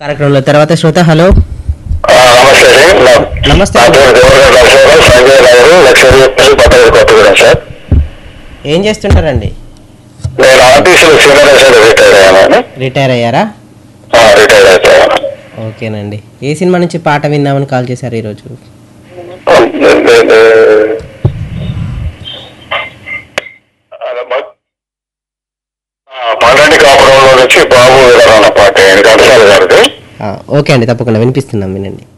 కార్యక్రమంలో తర్వాత శ్రోత హలో ఆ, నమస్తే అండి నా- నమస్తే. నా పేరు దేవరగడ్డ లక్ష్మణరావు సంజయ్ నగర్ లక్ష్మీ పట్టణ కొత్తగూడెం సార్ ఏం చేస్తుంటారండి నేను ఆర్టీసీలో సీనియర్ సార్ రిటైర్ అయ్యాను రిటైర్ అయ్యారా ఆ, రిటైర్ అయిపోయాను ఓకేనండి ఏ సినిమా నుంచి పాట విందామని కాల్ చేశారు ఈరోజు ఆ, నే- నే- నే- అలా మ- ఆ, పండంటి కాపురంలో నుంచి బాబు వీరరాన్న పాట ఘంటసాల గారిది ఆ, ఓకే అండి తప్పకుండా వినిపిస్తున్నాం వినండి